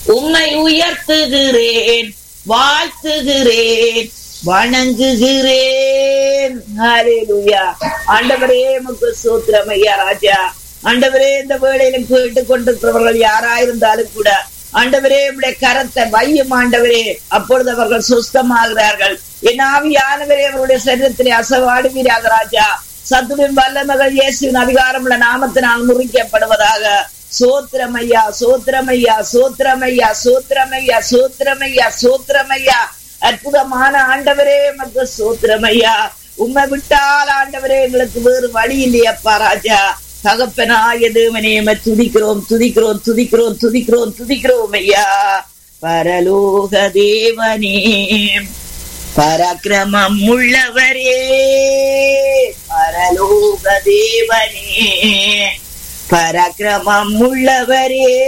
உம்மை உயர்த்துகிறேன் வாழ்த்துகிறேன் வணங்குகிறேன் ஹalleluya ஆண்டவரே உமக்கு ஸ்தோத்திரம் ஐயா ராஜா ஆண்டவரே இந்த வேளையில கேட்டுக் கொண்டிருக்கிறவர்கள் யாராயிருந்தாலும் கூட ஆண்டவரே உடைய கரத்தை வையும் ஆண்டவரே அப்பொழுது அவர்கள் சுஸ்தமாகிறார்கள் என் ஆவியானவரே அவருடைய சரீரத்திலே அசவாடுவீராக ராஜா சத்துவின் வல்லமகள் இயேசுவின் அதிகாரமுள்ள நாமத்தினால் முறிக்கப்படுவதாக சோத்திரமையா சோத்திரமையா சோத்திரமையா சோத்திரமையா சோத்திரமையா சோத்திரமையா அற்புதமான ஆண்டவரே மக்கு சோத்திரமையா உம்மை விட்டால் ஆண்டவரே எங்களுக்கு வேறு வழி இல்லையப்பா ராஜா தகப்பனாய தேவனே துதிக்கிறோம் துதிக்கிறோம் துதிக்கிறோம் துதிக்கிறோம் துதிக்கிறோம் ஐயா பரலோக தேவனே பராக்கிரமம் உள்ளவரே பரலோக தேவனே பராக்கிரமம் உள்ளவரே